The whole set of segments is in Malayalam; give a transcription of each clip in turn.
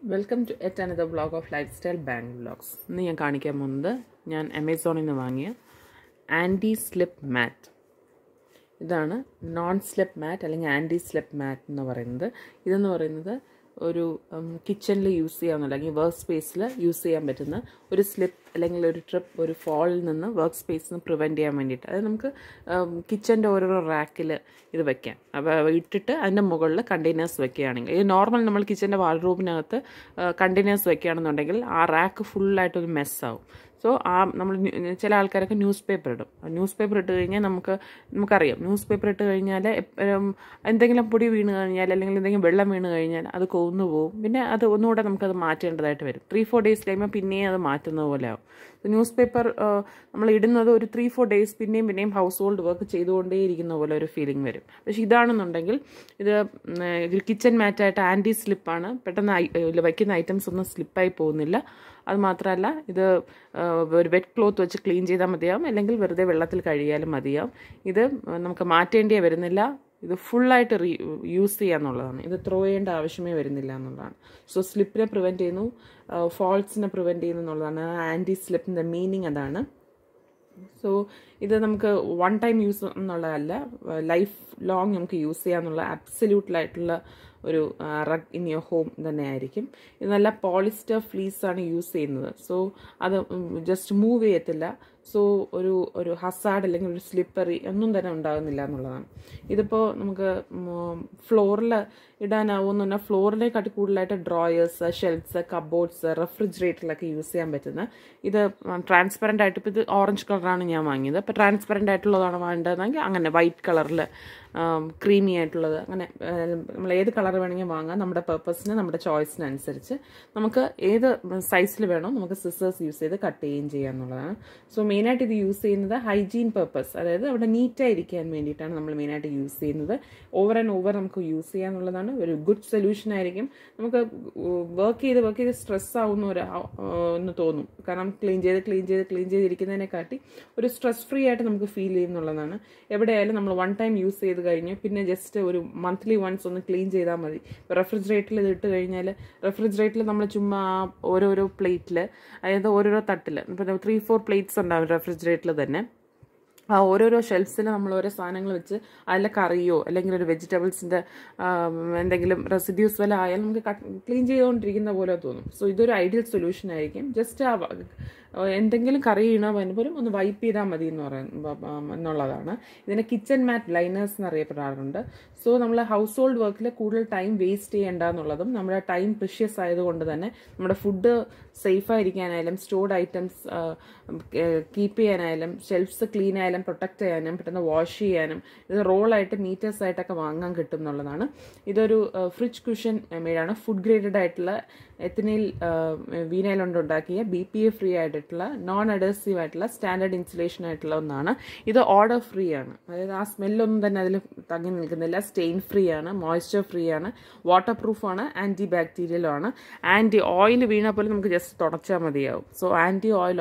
welcome to yet another vlog of lifestyle bank vlogs ഇന്ന് ഞാൻ കാണിക്കാൻ പോകുന്നത് ഞാൻ ആമസോണിൽ നിന്ന് വാങ്ങിയ ആൻറ്റി സ്ലിപ്പ് മാറ്റ് ഇതാണ് നോൺ സ്ലിപ്പ് മാറ്റ് അല്ലെങ്കിൽ ആൻറ്റി സ്ലിപ്പ് മാറ്റ് എന്ന് പറയുന്നത് ഇതെന്ന് പറയുന്നത് ഒരു കിച്ചണിൽ യൂസ് ചെയ്യാവുന്ന അല്ലെങ്കിൽ വർക്ക് സ്പേസിൽ യൂസ് ചെയ്യാൻ പറ്റുന്ന ഒരു സ്ലിപ്പ് അല്ലെങ്കിൽ ഒരു ട്രിപ്പ് ഒരു ഫോളിൽ നിന്ന് വർക്ക് സ്പേസിൽ നിന്ന് പ്രിവെൻറ്റ് ചെയ്യാൻ വേണ്ടിയിട്ട് അതായത് നമുക്ക് കിച്ചൻ്റെ ഓരോരോ റാക്കിൽ ഇത് വെക്കാം അപ്പോൾ ഇട്ടിട്ട് അതിൻ്റെ മുകളിൽ കണ്ടെയ്നേഴ്സ് വെക്കുകയാണെങ്കിൽ ഈ നോർമൽ നമ്മൾ കിച്ചൻ്റെ വാൾറൂമിനകത്ത് കണ്ടെയ്നേഴ്സ് വെക്കുകയാണെന്നുണ്ടെങ്കിൽ ആ റാക്ക് ഫുള്ളായിട്ടൊരു മെസ്സാവും സോ ആ നമ്മൾ ചില ആൾക്കാരൊക്കെ ന്യൂസ് പേപ്പർ ഇടും ന്യൂസ് പേപ്പർ ഇട്ട് കഴിഞ്ഞാൽ നമുക്ക് നമുക്കറിയാം ന്യൂസ് പേപ്പർ ഇട്ട് കഴിഞ്ഞാൽ എന്തെങ്കിലും പൊടി വീണ് കഴിഞ്ഞാൽ അല്ലെങ്കിൽ എന്തെങ്കിലും വെള്ളം വീണ് കഴിഞ്ഞാൽ അത് കൊന്നു പോകും പിന്നെ അത് ഒന്നുകൂടെ നമുക്കത് മാറ്റേണ്ടതായിട്ട് വരും ത്രീ ഫോർ ഡേയ്സ് കഴിയുമ്പോൾ പിന്നെയും അത് മാറ്റുന്നത് പോലെ ആവും ന്യൂസ് പേപ്പർ നമ്മൾ ഇടുന്നത് ഒരു ത്രീ ഫോർ ഡേയ്സ് പിന്നെയും പിന്നെയും ഹൗസ് ഹോൾഡ് വർക്ക് ചെയ്തുകൊണ്ടേയിരിക്കുന്ന പോലെ ഒരു ഫീലിംഗ് വരും പക്ഷേ ഇതാണെന്നുണ്ടെങ്കിൽ ഇത് ഒരു കിച്ചൺ മാറ്റായിട്ട് ആൻറ്റി സ്ലിപ്പാണ് പെട്ടെന്ന് വയ്ക്കുന്ന ഐറ്റംസ് ഒന്നും സ്ലിപ്പായി പോകുന്നില്ല അത് മാത്രമല്ല ഇത് ഒരു വെറ്റ് ക്ലോത്ത് വെച്ച് ക്ലീൻ ചെയ്താൽ മതിയാവും അല്ലെങ്കിൽ വെറുതെ വെള്ളത്തിൽ കഴുകിയാലും മതിയാവും ഇത് നമുക്ക് മാറ്റേണ്ടിയേ വരുന്നില്ല ഇത് ഫുള്ളായിട്ട് റീ യൂസ് ചെയ്യാന്നുള്ളതാണ് ഇത് ത്രോ ചെയ്യേണ്ട ആവശ്യമേ വരുന്നില്ല എന്നുള്ളതാണ് സോ സ്ലിപ്പിനെ പ്രിവെൻറ്റ് ചെയ്യുന്നു ഫോൾസിനെ പ്രിവെൻറ്റ് ചെയ്യുന്നു എന്നുള്ളതാണ് ആൻറ്റി സ്ലിപ്പിൻ്റെ മീനിങ് അതാണ് സോ ഇത് നമുക്ക് വൺ ടൈം യൂസ് എന്നുള്ളതല്ല ലൈഫ് ലോങ് നമുക്ക് യൂസ് ചെയ്യാന്നുള്ള അബ്സല്യൂട്ടിലായിട്ടുള്ള ഒരു റഗ് ഇൻ യുവർ ഹോം തന്നെ ആയിരിക്കും ഇത് നല്ല പോളിസ്റ്റർ ഫ്ലീസാണ് യൂസ് ചെയ്യുന്നത് സോ അത് ജസ്റ്റ് മൂവ് ചെയ്യത്തില്ല സോ ഒരു ഒരു ഹസാഡ് അല്ലെങ്കിൽ ഒരു സ്ലിപ്പറി ഒന്നും തന്നെ ഉണ്ടാകുന്നില്ല എന്നുള്ളതാണ് ഇതിപ്പോൾ നമുക്ക് ഫ്ലോറിൽ ഇടാനാവുമെന്ന് പറഞ്ഞാൽ ഫ്ലോറിനെക്കാട്ടി കൂടുതലായിട്ട് ഡ്രോയേഴ്സ് ഷെൽഫ്സ് കബോർഡ്സ് റെഫ്രിജറേറ്ററിലൊക്കെ യൂസ് ചെയ്യാൻ പറ്റുന്ന ഇത് ട്രാൻസ്പെറൻ്റ് ആയിട്ട് ഇപ്പോൾ ഇത് ഓറഞ്ച് കളറാണ് ഞാൻ വാങ്ങിയത് അപ്പോൾ ട്രാൻസ്പെറൻ്റ് ആയിട്ടുള്ളതാണ് വേണ്ടതെങ്കിൽ അങ്ങനെ വൈറ്റ് കളറിൽ ക്രീമി ആയിട്ടുള്ളത് അങ്ങനെ നമ്മൾ ഏത് കളർ വേണമെങ്കിൽ വാങ്ങാം നമ്മുടെ പർപ്പസിന് നമ്മുടെ ചോയ്സിനനുസരിച്ച് നമുക്ക് ഏത് സൈസിൽ വേണോ നമുക്ക് സിസേഴ്സ് യൂസ് ചെയ്ത് കട്ട് ചെയ്യുകയും ചെയ്യാം എന്നുള്ളതാണ് സോ മെയിനായിട്ട് ഇത് യൂസ് ചെയ്യുന്നത് ഹൈജീൻ പർപ്പസ് അതായത് അവിടെ നീറ്റായിരിക്കാൻ വേണ്ടിയിട്ടാണ് നമ്മൾ മെയിനായിട്ട് യൂസ് ചെയ്യുന്നത് ഓവർ ആൻഡ് ഓവർ നമുക്ക് യൂസ് ചെയ്യാന്നുള്ളതാണ് ഒരു ഗുഡ് സൊല്യൂഷൻ ആയിരിക്കും നമുക്ക് വർക്ക് ചെയ്ത് വർക്ക് ചെയ്ത് സ്ട്രെസ് ആവുന്ന ഒരു എന്ന് തോന്നും കാരണം ക്ലീൻ ചെയ്ത് ക്ലീൻ ചെയ്ത് ക്ലീൻ ചെയ്തിരിക്കുന്നതിനെക്കാട്ടി ഒരു സ്ട്രെസ് ഫ്രീ ആയിട്ട് നമുക്ക് ഫീൽ ചെയ്യുന്നുള്ളതാണ് എവിടെയായാലും നമ്മൾ വൺ ടൈം യൂസ് ചെയ്ത് കഴിഞ്ഞ് പിന്നെ ജസ്റ്റ് ഒരു മന്ത്ലി വൺസ് ഒന്ന് ക്ലീൻ ചെയ്താൽ മതി റെഫ്രിജറേറ്ററിൽ ഇത് ഇട്ട് കഴിഞ്ഞാൽ റെഫ്രിജറേറ്ററിൽ നമ്മൾ ചുമ്മാ ഓരോരോ പ്ലേറ്റിൽ അതായത് ഓരോരോ തട്ടിൽ ഇപ്പോൾ ത്രീ ഫോർ പ്ലേറ്റ്സ് ഉണ്ടാവും റെഫ്രിജറേറ്ററിൽ തന്നെ ആ ഓരോരോ ഷെൽഫ്സിൽ നമ്മൾ ഓരോ സാധനങ്ങൾ വെച്ച് അതിലെ കറിയോ അല്ലെങ്കിൽ ഒരു വെജിറ്റബിൾസിൻ്റെ എന്തെങ്കിലും റെസിഡ്യൂസ് വല്ല ആയാലും നമുക്ക് ക്ലീൻ ചെയ്തുകൊണ്ടിരിക്കുന്ന പോലെ തോന്നും സോ ഇതൊരു ഐഡിയൽ സൊല്യൂഷൻ ആയിരിക്കും ജസ്റ്റ് ആ എന്തെങ്കിലും കറി വീണാൽ പോലും ഒന്ന് വൈപ്പ് ചെയ്താൽ മതി എന്ന് പറയുന്നത് എന്നുള്ളതാണ് ഇതിനെ കിച്ചൺ മാറ്റ് ലൈനേഴ്സ് എന്ന് അറിയപ്പെടാറുണ്ട് സോ നമ്മൾ ഹൗസ് ഹോൾഡ് വർക്കിൽ കൂടുതൽ ടൈം വേസ്റ്റ് ചെയ്യേണ്ട എന്നുള്ളതും നമ്മുടെ ടൈം പ്രിഷ്യസ് ആയതുകൊണ്ട് തന്നെ നമ്മുടെ ഫുഡ് സേഫായിരിക്കാനായാലും സ്റ്റോർഡ് ഐറ്റംസ് കീപ്പ് ചെയ്യാനായാലും ഷെൽഫ്സ് ക്ലീൻ ആയാലും പ്രൊട്ടക്റ്റ് ചെയ്യാനും പെട്ടെന്ന് വാഷ് ചെയ്യാനും ഇത് റോളായിട്ട് മീറ്റേഴ്സ് ആയിട്ടൊക്കെ വാങ്ങാൻ കിട്ടും എന്നുള്ളതാണ് ഇതൊരു ഫ്രിഡ്ജ് കുഷൻ മെയ്ഡാണ് ഫുഡ് ഗ്രേഡഡ് ആയിട്ടുള്ള എത്തനൈൽ വീനൈൽ കൊണ്ട് ഉണ്ടാക്കിയ ബി പി എ ഫ്രീ ആയിട്ടുള്ള നോൺ അഡേസീവ് ആയിട്ടുള്ള സ്റ്റാൻഡേർഡ് ഇൻസുലേഷൻ ആയിട്ടുള്ള ഒന്നാണ് ഇത് ഓർഡർ ഫ്രീ ആണ് അതായത് ആ സ്മെല്ലൊന്നും തന്നെ അതിൽ തങ്ങി നിൽക്കുന്നില്ല സ്റ്റെയിൻ ഫ്രീ ആണ് മോയ്സ്ചർ ഫ്രീ ആണ് വാട്ടർ പ്രൂഫ് ആണ് ആൻറ്റി ബാക്ടീരിയലും ആണ് ആൻറ്റി ഓയിൽ വീണാൽ പോലും നമുക്ക് ജസ്റ്റ് തുടച്ചാൽ മതിയാവും സോ ആൻറ്റി ഓയിൽ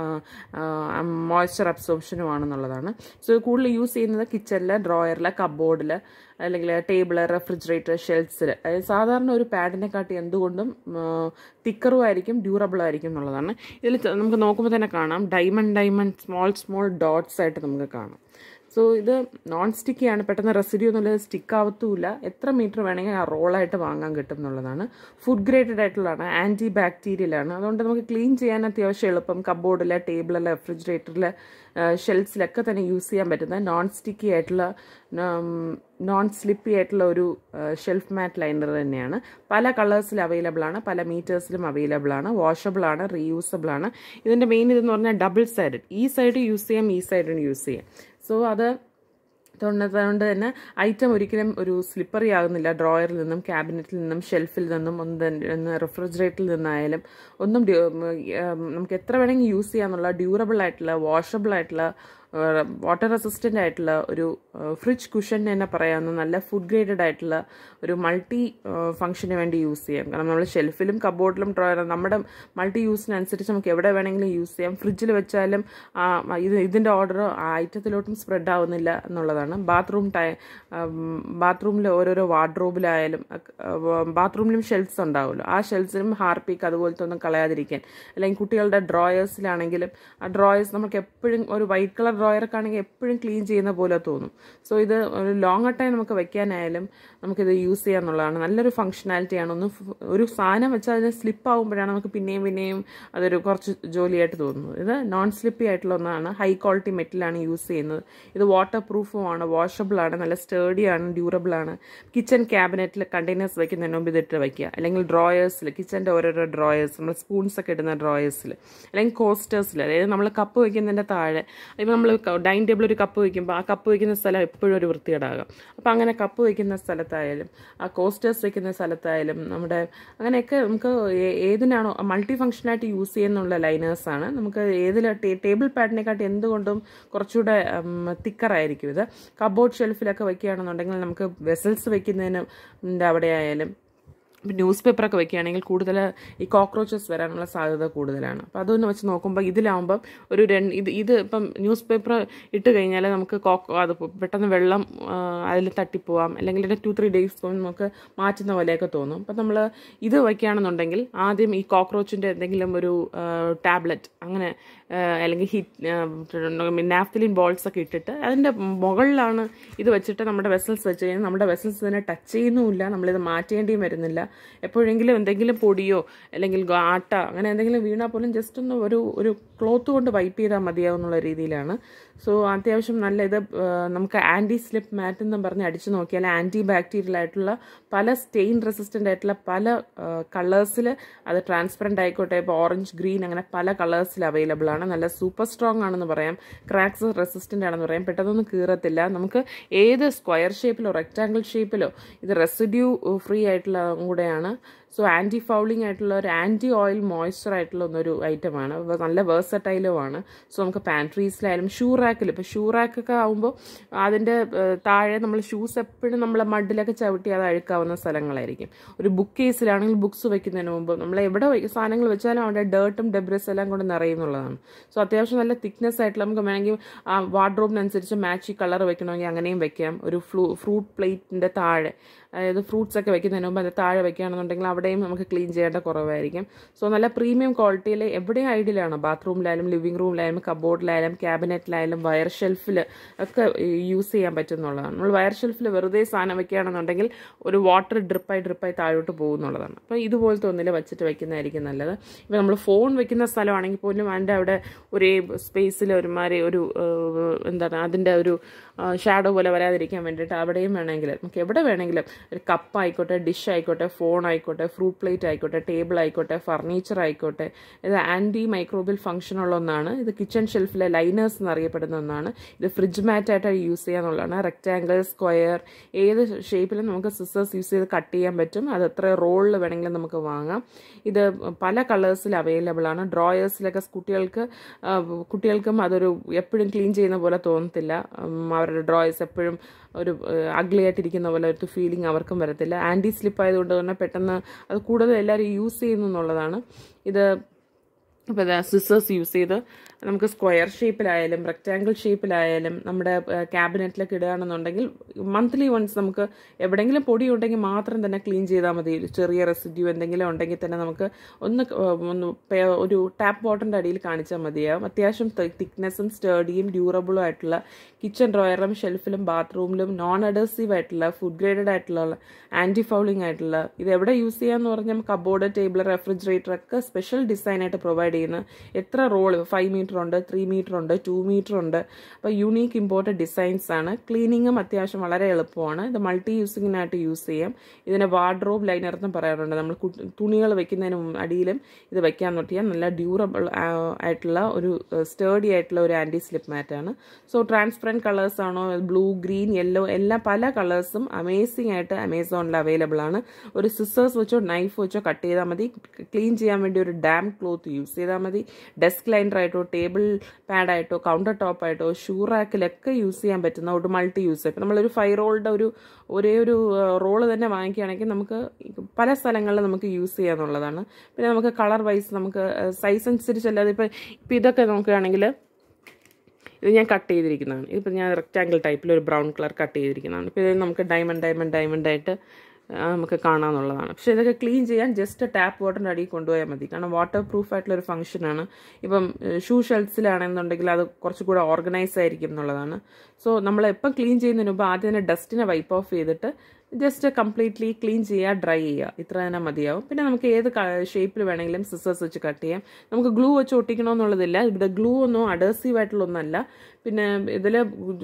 മോയ്സ്ചർ അബ്സോർപ്ഷനും ആണെന്നുള്ളതാണ് സോ കൂടുതൽ യൂസ് ചെയ്യുന്നത് കിച്ചണിൽ ഡ്രോയറിൽ കബോർഡിൽ അല്ലെങ്കിൽ ടേബിൾ റെഫ്രിജറേറ്റർ ഷെൽഫ്സിൽ അതായത് സാധാരണ ഒരു പാഡിനെക്കാട്ടി എന്തുകൊണ്ടും തിക്കറും ആയിരിക്കും ഡ്യൂറബിൾ ആയിരിക്കും എന്നുള്ളതാണ് ഇതിൽ നമുക്ക് നോക്കുമ്പോൾ തന്നെ കാണാം diamond diamond small small dots ആയിട്ട് നമുക്ക് കാണാം സോ ഇത് നോൺ സ്റ്റിക്കിയാണ് പെട്ടെന്ന് റെസിഡ്യൂ എന്നുള്ളത് സ്റ്റിക്ക് ആവത്തുമില്ല എത്ര മീറ്റർ വേണമെങ്കിൽ ആ റോളായിട്ട് വാങ്ങാൻ കിട്ടും എന്നുള്ളതാണ് ഫുഡ് ഗ്രേഡഡ് ആയിട്ടുള്ളതാണ് ആൻറ്റി ബാക്ടീരിയലാണ് അതുകൊണ്ട് നമുക്ക് ക്ലീൻ ചെയ്യാൻ അത്യാവശ്യം എളുപ്പം കബോർഡിൽ ടേബിളിൽ റെഫ്രിജറേറ്ററിൽ ഷെൽഫ്സിലൊക്കെ തന്നെ യൂസ് ചെയ്യാൻ പറ്റുന്ന നോൺ സ്റ്റിക്കി ആയിട്ടുള്ള നോൺ സ്ലിപ്പി ആയിട്ടുള്ള ഒരു ഷെൽഫ് മാറ്റ് ലൈനർ തന്നെയാണ് പല കളേഴ്സിൽ അവൈലബിൾ ആണ് പല മീറ്റേഴ്സിലും അവൈലബിൾ ആണ് വാഷബിൾ ആണ് റീയൂസബിൾ ആണ് ഇതിൻ്റെ മെയിൻ ഇതെന്ന് പറഞ്ഞാൽ ഡബിൾ സൈഡ് ഈ സൈഡ് യൂസ് ചെയ്യാം ഈ സൈഡും യൂസ് ചെയ്യാം സോ അത് അതുകൊണ്ട് തന്നെ ഐറ്റം ഒരിക്കലും ഒരു സ്ലിപ്പറി ആകുന്നില്ല ഡ്രോയറിൽ നിന്നും ക്യാബിനറ്റിൽ നിന്നും ഷെൽഫിൽ നിന്നും ഒന്ന് റെഫ്രിജറേറ്ററിൽ നിന്നായാലും ഒന്നും നമുക്ക് എത്ര വേണമെങ്കിൽ യൂസ് ചെയ്യാന്നുള്ള ഡ്യൂറബിൾ ആയിട്ടുള്ള വാഷബിൾ ആയിട്ടുള്ള വാട്ടർ റെസിസ്റ്റൻ്റ് ആയിട്ടുള്ള ഒരു ഫ്രിഡ്ജ് കുഷൻ തന്നെ പറയാവുന്ന നല്ല ഫുഡ് ഗ്രേഡഡ് ആയിട്ടുള്ള ഒരു മൾട്ടി ഫംഗ്ഷന് വേണ്ടി യൂസ് ചെയ്യാം കാരണം നമ്മൾ ഷെൽഫിലും കബോർഡിലും ഡ്രോയർ നമ്മുടെ മൾട്ടി യൂസിനനുസരിച്ച് നമുക്ക് എവിടെ വേണമെങ്കിലും യൂസ് ചെയ്യാം ഫ്രിഡ്ജിൽ വെച്ചാലും ആ, ഇത് ഇതിൻ്റെ ഓർഡർ ആ ഐറ്റത്തിലോട്ടും സ്പ്രെഡ് ആവുന്നില്ല എന്നുള്ളതാണ് ബാത്റൂം ടൈ ബാത്റൂമിൽ ഓരോരോ വാർഡ്രോബിലായാലും ബാത്റൂമിലും ഷെൽഫ്സ് ഉണ്ടാവുമല്ലോ ആ ഷെൽഫ്സിലും ഹാർപ്പിക്ക് അതുപോലത്തെ ഒന്നും കളയാതിരിക്കാൻ അല്ലെങ്കിൽ കുട്ടികളുടെ ഡ്രോയേഴ്സിലാണെങ്കിലും ആ ഡ്രോയേഴ്സ് നമുക്ക് എപ്പോഴും ഒരു വൈറ്റ് കളർ ഡ്രോയറൊക്കെ ആണെങ്കിൽ എപ്പോഴും ക്ലീൻ ചെയ്യുന്ന പോലെ തോന്നും സോ ഇത് ഒരു ലോങ് ടൈം നമുക്ക് വെക്കാനായാലും നമുക്കിത് യൂസ് ചെയ്യാന്നുള്ളതാണ് നല്ലൊരു ഫങ്ഷനാലിറ്റിയാണ് ഒന്ന് ഫ്- ഒരു സാധനം വെച്ചാൽ അതിന് സ്ലിപ്പ് ആകുമ്പോഴാണ് നമുക്ക് പിന്നെയും പിന്നെയും അതൊരു കുറച്ച് ജോലിയായിട്ട് തോന്നുന്നത് ഇത് നോൺ സ്ലിപ്പി ആയിട്ടുള്ള ഒന്നാണ് ഹൈ ക്വാളിറ്റി മെറ്റലാണ് യൂസ് ചെയ്യുന്നത് ഇത് വാട്ടർ പ്രൂഫുമാണ് വാഷബിൾ ആണ് നല്ല സ്റ്റേഡി ആണ് ഡ്യൂറബിൾ ആണ് കിച്ചൺ ക്യാബിനറ്റിൽ കണ്ടെയ്നേഴ്സ് വെക്കുന്നതിന് മുമ്പ് ഇതിട്ട് വയ്ക്കുക അല്ലെങ്കിൽ ഡ്രോയേഴ്സിൽ കിച്ചൻ്റെ ഓരോരോ ഡ്രോയേഴ്സ് നമ്മൾ സ്പൂൺസ് ഒക്കെ ഇടുന്ന ഡ്രോയേഴ്സിൽ അല്ലെങ്കിൽ കോസ്റ്റേഴ്സിൽ അതായത് നമ്മൾ കപ്പ് വയ്ക്കുന്നതിൻ്റെ താഴെ ഇപ്പോൾ നമ്മൾ ഡൈനിങ് ടേബിൾ ഒരു കപ്പ് വയ്ക്കുമ്പോൾ ആ കപ്പ് വയ്ക്കുന്ന സ്ഥലം എപ്പോഴും ഒരു വൃത്തികേടാകാം അപ്പോൾ അങ്ങനെ കപ്പ് വയ്ക്കുന്ന സ്ഥലത്തായാലും ആ കോസ്റ്റേഴ്സ് വയ്ക്കുന്ന സ്ഥലത്തായാലും നമ്മുടെ അങ്ങനെയൊക്കെ നമുക്ക് ഏ- ഏതിനാണോ മൾട്ടി ഫങ്ഷനായിട്ട് യൂസ് ചെയ്യുന്നുള്ള ലൈനേഴ്സാണ് നമുക്ക് ഏതിൽ ടേബിൾ പാഡിനെക്കാട്ടി എന്തുകൊണ്ടും കുറച്ചുകൂടെ തിക്കറായിരിക്കും ഇത് കബോർഡ് ഷെൽഫിലൊക്കെ വയ്ക്കുകയാണെന്നുണ്ടെങ്കിൽ നമുക്ക് വെസൽസ് വയ്ക്കുന്നതിന് ൻ്റെ അവിടെ ആയാലും ന്യൂസ് പേപ്പറൊക്കെ വെക്കുകയാണെങ്കിൽ കൂടുതൽ ഈ കോക്രോച്ചസ് വരാനുള്ള സാധ്യത കൂടുതലാണ് അപ്പോൾ അതൊന്ന് വെച്ച് നോക്കുമ്പോൾ ഇതിലാവുമ്പം ഒരു രണ്ട് ഇത് ഇത് ഇപ്പം ന്യൂസ് പേപ്പർ ഇട്ട് കഴിഞ്ഞാൽ നമുക്ക് കോക്ക് അത് പെട്ടെന്ന് വെള്ളം അതിൽ തട്ടിപ്പോവാം അല്ലെങ്കിൽ ഒരു ടു ത്രീ ഡേയ്സ് കൊണ്ട് നമുക്ക് മാറ്റുന്ന പോലെയൊക്കെ തോന്നും അപ്പം നമ്മൾ ഇത് വയ്ക്കുകയാണെന്നുണ്ടെങ്കിൽ ആദ്യം ഈ കോക്രോച്ചിൻ്റെ എന്തെങ്കിലും ഒരു ടാബ്ലറ്റ് അങ്ങനെ ആ, അല്ലെങ്കിൽ ഹിറ്റ് നാഫ്തലിൻ ബോൾസ് ഒക്കെ ഇട്ടിട്ട് അതിൻ്റെ മുകളിലാണ് ഇത് വെച്ചിട്ട് നമ്മുടെ വെസൽസ് വെച്ച് കഴിഞ്ഞാൽ നമ്മുടെ വെസൽസ് ഇതിനെ ടച്ച് ചെയ്യുന്നുമില്ല നമ്മളിത് മാറ്റേണ്ടിയും വരുന്നില്ല എപ്പോഴെങ്കിലും എന്തെങ്കിലും പൊടിയോ അല്ലെങ്കിൽ ഗ- ആട്ട അങ്ങനെ എന്തെങ്കിലും വീണാൽ പോലും ജസ്റ്റ് ഒന്ന് ഒരു ഒരു ക്ലോത്ത് കൊണ്ട് വൈപ്പ് ചെയ്താൽ മതിയാവുന്നുള്ള രീതിയിലാണ് സോ അത്യാവശ്യം നല്ല ഇത് ആ, നമുക്ക് ആൻറ്റി സ്ലിപ്പ് മാറ്റ് എന്ന് പറഞ്ഞ് അടിച്ചു നോക്കിയാൽ ആൻറ്റി ബാക്ടീരിയൽ ആയിട്ടുള്ള പല സ്റ്റെയിൻ റെസിസ്റ്റൻ്റ് ആയിട്ടുള്ള പല കളേഴ്സിൽ അത് ട്രാൻസ്പെറൻ്റ് ആയിക്കോട്ടെ ഇപ്പോൾ ഓറഞ്ച് ഗ്രീൻ അങ്ങനെ പല കളേഴ്സിൽ അവൈലബിൾ ആണ് നല്ല സൂപ്പർ സ്ട്രോങ് ആണെന്ന് പറയാം ക്രാക്സ് റെസിസ്റ്റൻ്റ് ആണെന്ന് പറയാം പെട്ടെന്നൊന്നും കീറത്തില്ല നമുക്ക് ഏത് സ്ക്വയർ ഷേപ്പിലോ റെക്റ്റാങ്കിൾ ഷേപ്പിലോ ഇത് റെസിഡ്യൂ ഫ്രീ ആയിട്ടുള്ള കൂടെയാണ് സോ ആൻറ്റി ഫൗളിംഗ് ആയിട്ടുള്ള ഒരു ആൻറ്റി ഓയിൽ മോയ്സ്ചർ ആയിട്ടുള്ള ഒന്നൊരു ഐറ്റമാണ് വ- നല്ല വേഴ്സറ്റൈലും ആണ് സോ നമുക്ക് പാൻട്രീസിലായാലും ഷൂ റാക്കിൽ ഇപ്പോൾ ഷൂ റാക്കൊക്കെ ആകുമ്പോൾ അതിൻ്റെ ഏഹ്, താഴെ നമ്മൾ ഷൂസ് എപ്പോഴും നമ്മൾ മഡിലൊക്കെ ചവിട്ടി അത് അഴുക്കാവുന്ന സ്ഥലങ്ങളായിരിക്കും ഒരു ബുക്ക് കേസിലാണെങ്കിൽ ബുക്സ് വെക്കുന്നതിന് മുമ്പ് നമ്മൾ എവിടെ വെ- സാധനങ്ങൾ വെച്ചാലും അവിടെ ഡേർട്ടും ഡെബ്രസ് എല്ലാം കൊണ്ട് നിറയുന്നുള്ളതാണ് സോ അത്യാവശ്യം നല്ല തിക്നെസ് ആയിട്ടുള്ള നമുക്ക് വേണമെങ്കിൽ ആ വാർഡ്രോബിനനുസരിച്ച് മാച്ച് കളർ വെക്കണമെങ്കിൽ അങ്ങനെയും വെക്കാം ഒരു ഫ്ലൂ ഫ്രൂട്ട് പ്ലേറ്റിൻ്റെ താഴെ അതായത് ഫ്രൂട്ട്സ് ഒക്കെ വെക്കുന്നതിന് മുമ്പ് അത് താഴെ വെക്കുകയാണെന്നുണ്ടെങ്കിൽ അവിടെയും നമുക്ക് ക്ലീൻ ചെയ്യേണ്ട കുറവായിരിക്കും സോ നല്ല പ്രീമിയം ക്വാളിറ്റിയിൽ എവിടെയും ഐഡിയലാണ് ബാത്റൂമിലായാലും ലിവിംഗ് റൂമിലായാലും കബോർഡിലായാലും ക്യാബിനറ്റിലായാലും വയർ ഷെൽഫിൽ ഒക്കെ യൂസ് ചെയ്യാൻ പറ്റുന്നുള്ളതാണ് നമ്മൾ വയർ ഷെൽഫിൽ വെറുതെ സാധനം വെക്കുകയാണെന്നുണ്ടെങ്കിൽ ഒരു വാട്ടർ ഡ്രിപ്പായി ഡ്രിപ്പായി താഴോട്ട് പോകുന്നുള്ളതാണ് അപ്പോൾ ഇതുപോലത്തെ ഒന്നിൽ വെച്ചിട്ട് വെക്കുന്നതായിരിക്കും നല്ലത് ഇപ്പോൾ നമ്മൾ ഫോൺ വെക്കുന്ന സ്ഥലമാണെങ്കിൽ പോലും അതിൻ്റെ അവിടെ ഒരേ സ്പേസിൽ ഒരുമാതിരി ഒരു ഏഹ്, എന്താണ് അതിൻ്റെ ഒരു ഷാഡോ പോലെ വരാതിരിക്കാൻ വേണ്ടിയിട്ട് അവിടെയും വേണമെങ്കിൽ നമുക്ക് എവിടെ വേണമെങ്കിലും ഒരു കപ്പ് ആയിക്കോട്ടെ ഡിഷ് ആയിക്കോട്ടെ ഫോൺ ആയിക്കോട്ടെ ഫ്രൂട്ട് പ്ലേറ്റ് ആയിക്കോട്ടെ ടേബിൾ ആയിക്കോട്ടെ ഫർണിച്ചർ ആയിക്കോട്ടെ ഇത് ആൻറ്റി മൈക്രോബിയൽ ഫംഗ്ഷൻ ഉള്ള ഒന്നാണ് ഇത് കിച്ചൺ ഷെൽഫിലെ ലൈനേഴ്സ് എന്നറിയപ്പെടുന്ന ഒന്നാണ് ഇത് ഫ്രിഡ്ജ് മാറ്റായിട്ട് യൂസ് ചെയ്യാന്നുള്ളതാണ് റെക്റ്റാങ്കിൾ സ്ക്വയർ ഏത് ഷേപ്പിലും നമുക്ക് സിസേഴ്സ് യൂസ് ചെയ്ത് കട്ട് ചെയ്യാൻ പറ്റും അത് എത്ര റോളിൽ വേണമെങ്കിലും നമുക്ക് വാങ്ങാം ഇത് പല കളേഴ്സിൽ അവൈലബിൾ ആണ് ഡ്രോയേഴ്സിലൊക്കെ കുട്ടികൾക്ക് ആ, കുട്ടികൾക്കും അതൊരു എപ്പോഴും ക്ലീൻ ചെയ്യുന്ന പോലെ തോന്നത്തില്ല ഉം, അവരുടെ ഡ്രോയേഴ്സ് എപ്പോഴും ഒരു അഗ്ലി ആയിട്ടിരിക്കുന്ന പോലെ ഒരു ഫീലിംഗ് അവർക്കും വരത്തില്ല ആൻറ്റി സ്ലിപ്പ് ആയതുകൊണ്ട് തന്നെ പെട്ടെന്ന് അത് കൂടുതൽ എല്ലാവരും യൂസ് ചെയ്യുന്നു എന്നുള്ളതാണ് ഇത് ഇപ്പോൾ സിസേഴ്സ് യൂസ് ചെയ്ത് നമുക്ക് സ്ക്വയർ ഷേപ്പിലായാലും റെക്റ്റാങ്കിൾ ഷേപ്പിലായാലും നമ്മുടെ ക്യാബിനറ്റിലൊക്കെ ഇടുകയാണെന്നുണ്ടെങ്കിൽ മന്ത്ലി വൺസ് നമുക്ക് എവിടെയെങ്കിലും പൊടി ഉണ്ടെങ്കിൽ മാത്രം തന്നെ ക്ലീൻ ചെയ്താൽ മതി ഒരു ചെറിയ റെസിഡ്യൂ എന്തെങ്കിലും ഉണ്ടെങ്കിൽ തന്നെ നമുക്ക് ഒന്ന് ക- ഒന്ന് പേ- ഒരു ടാപ്പ് വാട്ടറിൻ്റെ അടിയിൽ കാണിച്ചാൽ മതിയാവും അത്യാവശ്യം തിക്നെസ്സും സ്റ്റേഡിയും ഡ്യൂറബിളും ആയിട്ടുള്ള കിച്ചൺ ഡ്രോയറിലും ഷെൽഫിലും ബാത്റൂമിലും നോൺ അഡേസീവ് ആയിട്ടുള്ള ഫുഡ് ഗ്രേഡഡ് ആയിട്ടുള്ള ആൻറ്റി ഫൗളിംഗ് ആയിട്ടുള്ള ഇത് എവിടെ യൂസ് ചെയ്യാന്ന് പറഞ്ഞാൽ കബോർഡ് ടേബിൾ റെഫ്രിജറേറ്റർ ഒക്കെ സ്പെഷ്യൽ ഡിസൈൻ ആയിട്ട് പ്രൊവൈഡ് ചെയ്യുന്ന എത്ര റോൾ ഫൈവ് മീറ്റർ ഉണ്ട് ത്രീ മീറ്റർ ഉണ്ട് ടു മീറ്റർ ഉണ്ട് അപ്പോൾ യൂണീക്ക് ഇമ്പോർട്ടഡ് ഡിസൈൻസ് ആണ് ക്ലീനിങ്ങും അത്യാവശ്യം വളരെ എളുപ്പമാണ് ഇത് മൾട്ടി യൂസിങ്ങിനായിട്ട് യൂസ് ചെയ്യാം ഇതിനെ വാർഡ്രോബ് ലൈനർ എന്ന് പറയാറുണ്ട് നമ്മൾ കു- തുണികൾ വെക്കുന്നതിന് മുമ്പ് അടിയിലും ഇത് വെക്കാൻ നോക്കിയാൽ നല്ല ഡ്യൂറബിൾ ആയിട്ടുള്ള ഒരു സ്റ്റേഡി ആയിട്ടുള്ള ഒരു ആൻറ്റി സ്ലിപ്പ് മാറ്റാണ് സോ ട്രാൻസ്പെറൻറ്റ് കളേഴ്സ് ആണോ ബ്ലൂ ഗ്രീൻ യെല്ലോ എല്ലാ പല കളേഴ്സും അമേസിംഗ് ആയിട്ട് അമേസോണിൽ അവൈലബിൾ ആണ് ഒരു സിസേഴ്സ് വെച്ചോ നൈഫ് വെച്ചോ കട്ട് ചെയ്താൽ മതി ക്ലീൻ ചെയ്യാൻ വേണ്ടി ഒരു ഡാം ക്ലോത്ത് യൂസ് ചെയ്താൽ മതി ഡെസ്ക് ലൈനറായിട്ടോ ടേബിൾ പാഡായിട്ടോ കൗണ്ടർ ടോപ്പായിട്ടോ ഷൂ റാക്കിലൊക്കെ യൂസ് ചെയ്യാൻ പറ്റുന്ന ഒരു മൾട്ടി യൂസ് ഇപ്പം നമ്മളൊരു ഫൈവ് റോളുടെ ഒരു ഒരേ ഒരു റോള് തന്നെ വാങ്ങിക്കുകയാണെങ്കിൽ നമുക്ക് പല സ്ഥലങ്ങളിൽ നമുക്ക് യൂസ് ചെയ്യാന്നുള്ളതാണ് പിന്നെ നമുക്ക് കളർ വൈസ് നമുക്ക് സൈസ് അനുസരിച്ചല്ലാതെ ഇപ്പം ഇപ്പം ഇതൊക്കെ നോക്കുകയാണെങ്കിൽ ഇത് ഞാൻ കട്ട് ചെയ്തിരിക്കുന്നതാണ് ഇതിപ്പോൾ ഞാൻ റെക്റ്റാങ്കിൾ ടൈപ്പിൽ ഒരു ബ്രൗൺ കളർ കട്ട് ചെയ്തിരിക്കുന്നതാണ് ഇപ്പോൾ ഇത് നമുക്ക് ഡയമണ്ട് ഡയമണ്ട് ഡയമണ്ട് ആയിട്ട് ആ, നമുക്ക് കാണാമെന്നുള്ളതാണ് പക്ഷേ ഇതൊക്കെ ക്ലീൻ ചെയ്യാൻ ജസ്റ്റ് ടാപ്പ് വാട്ടറിൻ്റെ അടിയിൽ കൊണ്ടുപോയാൽ മതി കാരണം വാട്ടർ പ്രൂഫ് ആയിട്ടുള്ള ഒരു ഫംഗ്ഷനാണ് ഇപ്പം ഷൂ ഷെൽസിലാണെന്നുണ്ടെങ്കിൽ അത് കുറച്ചുകൂടെ ഓർഗനൈസ് ആയിരിക്കും എന്നുള്ളതാണ് സോ നമ്മൾ എപ്പം ക്ലീൻ ചെയ്യുന്നതിന് മുമ്പ് ആദ്യം തന്നെ ഡസ്റ്റിനെ വൈപ്പ് ഓഫ് ചെയ്തിട്ട് ജസ്റ്റ് കംപ്ലീറ്റ്ലി ക്ലീൻ ചെയ്യുക ഡ്രൈ ചെയ്യുക ഇത്ര തന്നെ മതിയാവും പിന്നെ നമുക്ക് ഏത് ഷേപ്പിൽ വേണമെങ്കിലും സിസേഴ്സ് വെച്ച് കട്ട് ചെയ്യാം നമുക്ക് ഗ്ലൂ വെച്ച് ഒട്ടിക്കണമെന്നുള്ളതില്ല ഇവിടെ ഗ്ലൂ ഒന്നും അഡേസീവ് ആയിട്ടുള്ള ഒന്നല്ല പിന്നെ ഇതിൽ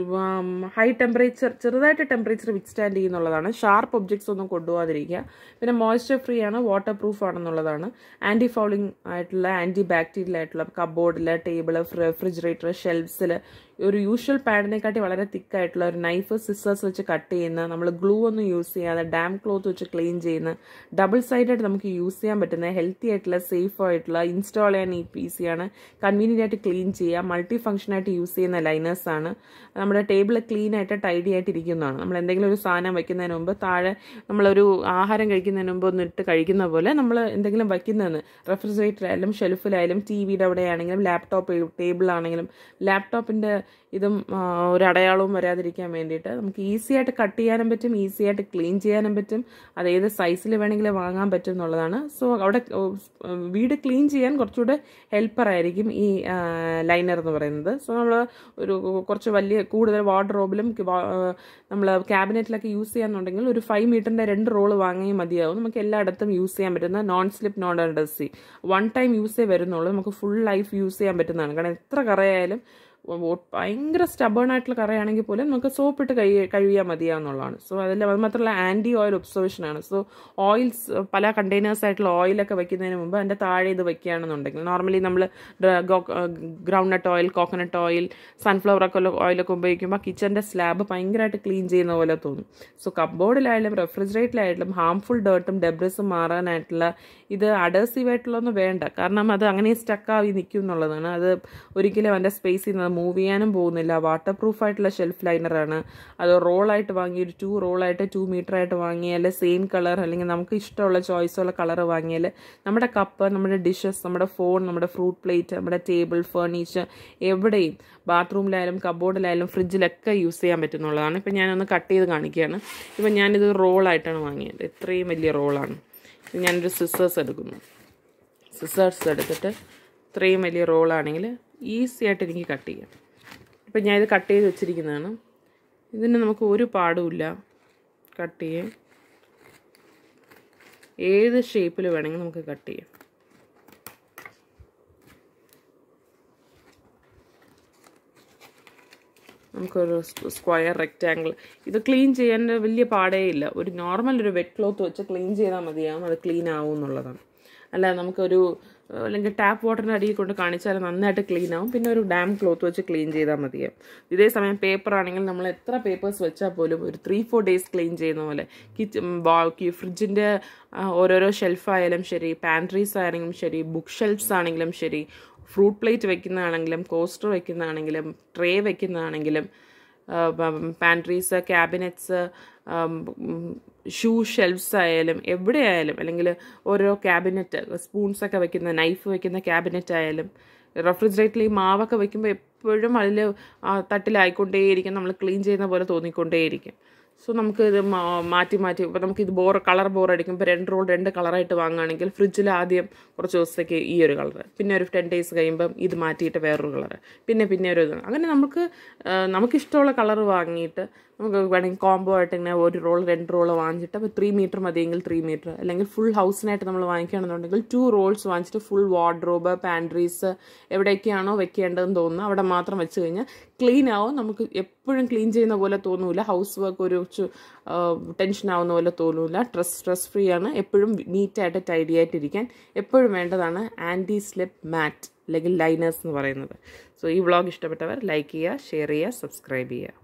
ഹൈ ടെമ്പറേച്ചർ ചെറുതായിട്ട് ടെമ്പറേച്ചർ വിത്ത്സ്റ്റാൻഡ് ചെയ്യുന്നുള്ളതാണ് ഷാർപ്പ് ഒബ്ജക്ട്സ് ഒന്നും കൊണ്ടുപോകാതിരിക്കുക പിന്നെ മോയ്സ്ചർ ഫ്രീ ആണ് വാട്ടർ പ്രൂഫ് ആണെന്നുള്ളതാണ് ആൻറ്റി ഫൗളിംഗ് ആയിട്ടുള്ള ആൻറ്റി ബാക്ടീരിയൽ ആയിട്ടുള്ള കബോർഡിൽ ടേബിൾ റെഫ്രിജറേറ്റർ ഷെൽഫ്സിൽ ഒരു യൂഷ്വൽ പാഡിനെക്കാട്ടി വളരെ തിക്കായിട്ടുള്ള ഒരു നൈഫ് സിസേഴ്സ് വെച്ച് കട്ട് ചെയ്യുന്ന നമ്മൾ ഗ്ലൂ ഒന്നും യൂസ് ചെയ്യാതെ ഡാം ക്ലോത്ത് വെച്ച് ക്ലീൻ ചെയ്യുന്ന ഡബിൾ സൈഡായിട്ട് നമുക്ക് യൂസ് ചെയ്യാൻ പറ്റുന്ന ഹെൽത്തി ആയിട്ടുള്ള സേഫ് ആയിട്ടുള്ള ഇൻസ്റ്റാൾ ചെയ്യാൻ ഈസിയാണ് കൺവീനിയൻ്റ് ആയിട്ട് ക്ലീൻ ചെയ്യുക മൾട്ടി ഫംഗ്ഷൻ ആയിട്ട് യൂസ് ചെയ്യുന്ന ലൈനേഴ്സ് ആണ് നമ്മുടെ ടേബിൾ ക്ലീൻ ആയിട്ട് ടൈഡി ആയിട്ട് ഇരിക്കുന്നതാണ് നമ്മൾ എന്തെങ്കിലും ഒരു സാധനം വയ്ക്കുന്നതിന് മുമ്പ് താഴെ നമ്മളൊരു ആഹാരം കഴിക്കുന്നതിന് മുമ്പ് ഒന്ന് ഇട്ട് കഴിക്കുന്ന പോലെ നമ്മൾ എന്തെങ്കിലും വയ്ക്കുന്നതെന്ന് റെഫ്രിജറേറ്ററായാലും ഷെൽഫിലായാലും ടി വിയുടെ അവിടെയാണെങ്കിലും ലാപ്ടോപ്പ് ടേബിളാണെങ്കിലും ലാപ്ടോപ്പിൻ്റെ ഇതും ആ, ഒരു അടയാളവും വരാതിരിക്കാൻ വേണ്ടിയിട്ട് നമുക്ക് ഈസി ആയിട്ട് കട്ട് ചെയ്യാനും പറ്റും ഈസി ആയിട്ട് ക്ലീൻ ചെയ്യാനും പറ്റും അത് ഏത് സൈസിൽ വേണമെങ്കിലും വാങ്ങാൻ പറ്റും എന്നുള്ളതാണ് സോ അവിടെ ഓ, വീട് ക്ലീൻ ചെയ്യാൻ കുറച്ചുകൂടെ ഹെൽപ്പർ ആയിരിക്കും ഈ ലൈനർ എന്ന് പറയുന്നത് സോ നമ്മൾ ഒരു കുറച്ച് വലിയ കൂടുതൽ വാർഡ്രോബിലും നമ്മൾ ക്യാബിനറ്റിലൊക്കെ യൂസ് ചെയ്യാന്നുണ്ടെങ്കിൽ ഒരു ഫൈവ് മീറ്ററിൻ്റെ രണ്ട് റോള് വാങ്ങിയാൽ മതിയാവും നമുക്ക് എല്ലായിടത്തും യൂസ് ചെയ്യാൻ പറ്റുന്ന non slip non dusty one time യൂസേ വരുന്നുള്ളൂ നമുക്ക് ഫുൾ ലൈഫ് യൂസ് ചെയ്യാൻ പറ്റുന്നതാണ് കാരണം എത്ര കറയായാലും ഒ- ഭയങ്കര സ്റ്റബേൺ ആയിട്ടുള്ള കറയാണെങ്കിൽ പോലും നമുക്ക് സോപ്പ് ഇട്ട് കഴി കഴിയാൻ മതിയാവുന്നുള്ളതാണ് സോ അതിൽ അത് മാത്രമല്ല ആൻറ്റി ഓയിൽ ഒബ്സർവേഷൻ ആണ് സോ ഓയിൽസ് പല കണ്ടെയ്നേഴ്സ് ആയിട്ടുള്ള ഓയിലൊക്കെ വെക്കുന്നതിന് മുമ്പ് അതിൻ്റെ താഴെ ഇത് വെക്കുകയാണെന്നുണ്ടെങ്കിൽ നോർമലി നമ്മൾ groundnut oil coconut oil sunflower ഒക്കെ ഓയിലൊക്കെ ഉപയോഗിക്കുമ്പോൾ കിച്ചൻ്റെ സ്ലാബ് ഭയങ്കരമായിട്ട് ക്ലീൻ ചെയ്യുന്ന പോലെ തോന്നും സോ കബ്ബോർഡിലായാലും റെഫ്രിജറേറ്ററിലായാലും ഹാംഫുൾ ഡേർട്ടും ഡെബ്രിസും മാറാനായിട്ടുള്ള ഇത് അഡേസീവ് ആയിട്ടുള്ളതൊന്നും വേണ്ട കാരണം അത് അങ്ങനെ സ്റ്റക്കായി നിൽക്കും എന്നുള്ളതാണ് അത് ഒരിക്കലും അതിൻ്റെ സ്പേസിൽ നിന്ന് മൂവ് ചെയ്യാനും പോകുന്നില്ല വാട്ടർ പ്രൂഫ് ആയിട്ടുള്ള ഷെൽഫ് ലൈനറാണ് അത് റോളായിട്ട് വാങ്ങി ഒരു ടു റോളായിട്ട് ടു മീറ്റർ ആയിട്ട് വാങ്ങിയാൽ സെയിം കളർ അല്ലെങ്കിൽ നമുക്ക് ഇഷ്ടമുള്ള ചോയ്സുള്ള കളർ വാങ്ങിയാൽ നമ്മുടെ കപ്പ് നമ്മുടെ ഡിഷസ് നമ്മുടെ ഫോൺ നമ്മുടെ ഫ്രൂട്ട് പ്ലേറ്റ് നമ്മുടെ ടേബിൾ ഫർണിച്ചർ എവിടെയും ബാത്റൂമിലായാലും കബോർഡിലായാലും ഫ്രിഡ്ജിലൊക്കെ യൂസ് ചെയ്യാൻ പറ്റുന്നുള്ളതാണ് ഇപ്പം ഞാനൊന്ന് കട്ട് ചെയ്ത് കാണിക്കുകയാണ് ഇപ്പം ഞാനിത് റോളായിട്ടാണ് വാങ്ങിയത് ഇത്രയും വലിയ റോളാണ് ഇത് ഞാനൊരു സിസേഴ്സ് എടുക്കുന്നു സിസേഴ്സ് എടുത്തിട്ട് ഇത്രയും വലിയ റോളാണെങ്കിൽ ഈസി ആയിട്ട് എനിക്ക് കട്ട് ചെയ്യാം ഇപ്പം ഞാൻ ഇത് കട്ട് ചെയ്ത് വെച്ചിരിക്കുന്നതാണ് ഇതിന് നമുക്ക് ഒരു പാടുമില്ല കട്ട് ചെയ്യാൻ ഏത് ഷേപ്പിൽ വേണമെങ്കിൽ നമുക്ക് കട്ട് ചെയ്യാം നമുക്കൊരു സ്ക്വയർ റെക്റ്റാങ്കിൾ ഇത് ക്ലീൻ ചെയ്യാൻ വലിയ പാടേ ഇല്ല ഒരു നോർമൽ ഒരു വെറ്റ് ക്ലോത്ത് വെച്ച് ക്ലീൻ ചെയ്താൽ മതിയാവും അത് ക്ലീൻ ആവും എന്നുള്ളതാണ് അല്ല നമുക്കൊരു ഏഹ്, അല്ലെങ്കിൽ ടാപ്പ് വാട്ടറിൻ്റെ അടിയിൽ കൊണ്ട് കാണിച്ചാൽ നന്നായിട്ട് ക്ലീൻ ആവും പിന്നെ ഒരു ഡാം ക്ലോത്ത് വെച്ച് ക്ലീൻ ചെയ്താൽ മതിയാവും ഇതേ സമയം പേപ്പർ ആണെങ്കിൽ നമ്മൾ എത്ര പേപ്പേഴ്സ് വെച്ചാൽ പോലും ഒരു ത്രീ ഫോർ ഡേയ്സ് ക്ലീൻ ചെയ്യുന്ന പോലെ കിച്ചൺ ഫ്രിഡ്ജിൻ്റെ ഓരോരോ ഷെൽഫായാലും ശരി പാൻട്രീസ് ആണെങ്കിലും ശരി ബുക്ക് ഷെൽഫ്സ് ആണെങ്കിലും ശരി ഫ്രൂട്ട് പ്ലേറ്റ് വെക്കുന്നതാണെങ്കിലും കോസ്റ്റർ വെക്കുന്നതാണെങ്കിലും ട്രേ വെക്കുന്നതാണെങ്കിലും പാൻട്രീസ് ക്യാബിനറ്റ്സ് ഷൂ ഷെൽഫ്സ് ആയാലും എവിടെയായാലും അല്ലെങ്കിൽ ഓരോ ക്യാബിനറ്റ് സ്പൂൺസ് ഒക്കെ വെക്കുന്ന നൈഫ് വെക്കുന്ന ക്യാബിനറ്റ് ആയാലും റെഫ്രിജറേറ്ററിൽ ഈ മാവൊക്കെ വെക്കുമ്പോൾ എപ്പോഴും അതിൽ തട്ടിലായിക്കൊണ്ടേയിരിക്കും നമ്മൾ ക്ലീൻ ചെയ്യുന്ന പോലെ തോന്നിക്കൊണ്ടേയിരിക്കും സോ നമുക്ക് ഇത് മാ- മാറ്റി മാറ്റി ഇപ്പോൾ നമുക്ക് ഇത് ബോർ കളർ ബോർ അടിക്കും ഇപ്പോൾ രണ്ട് റോൾ രണ്ട് കളറായിട്ട് വാങ്ങുകയാണെങ്കിൽ ഫ്രിഡ്ജിൽ ആദ്യം കുറച്ച് ദിവസത്തേക്ക് ഈ ഒരു കളർ പിന്നെ ഒരു ടെൻ ഡേയ്സ് കഴിയുമ്പം ഇത് മാറ്റിയിട്ട് വേറൊരു കളർ പിന്നെ പിന്നെ ഒരു ഇത് അങ്ങനെ നമുക്ക് ആ, നമുക്കിഷ്ടമുള്ള കളർ വാങ്ങിയിട്ട് നമുക്ക് വേണമെങ്കിൽ കോംബോ ആയിട്ട് ഇങ്ങനെ ഒരു റോൾ രണ്ട് റോൾ വാങ്ങിച്ചിട്ട് അപ്പോൾ ത്രീ മീറ്റർ മതിയെങ്കിൽ ത്രീ മീറ്റർ അല്ലെങ്കിൽ ഫുൾ ഹൗസിനായിട്ട് നമ്മൾ വാങ്ങിക്കുകയാണെന്നുണ്ടെങ്കിൽ ടു റോൾസ് വാങ്ങിച്ചിട്ട് ഫുൾ വാർഡ്രോബ് പാൻട്രീസ് എവിടെയൊക്കെയാണോ വെക്കേണ്ടതെന്ന് തോന്നുന്നു അവിടെ മാത്രം വെച്ച് കഴിഞ്ഞാൽ ക്ലീൻ ആവും നമുക്ക് എപ്പോഴും ക്ലീൻ ചെയ്യുന്ന പോലെ തോന്നൂല ഹൗസ് വർക്ക് ഒരു ടെൻഷൻ ആവുന്ന പോലെ തോന്നൂല സ്ട്രെസ് സ്ട്രെസ് ഫ്രീ ആണ് എപ്പോഴും നീറ്റായിട്ട് ടൈഡി ആയിട്ടിരിക്കാൻ എപ്പോഴും വേണ്ടതാണ് ആൻറ്റി സ്ലിപ്പ് മാറ്റ് അല്ലെങ്കിൽ ലൈനേഴ്സ് എന്ന് പറയുന്നത് സോ ഈ വ്ളോഗ് ഇഷ്ടപ്പെട്ടവർ ലൈക്ക് ചെയ്യുക ഷെയർ ചെയ്യുക സബ്സ്ക്രൈബ് ചെയ്യുക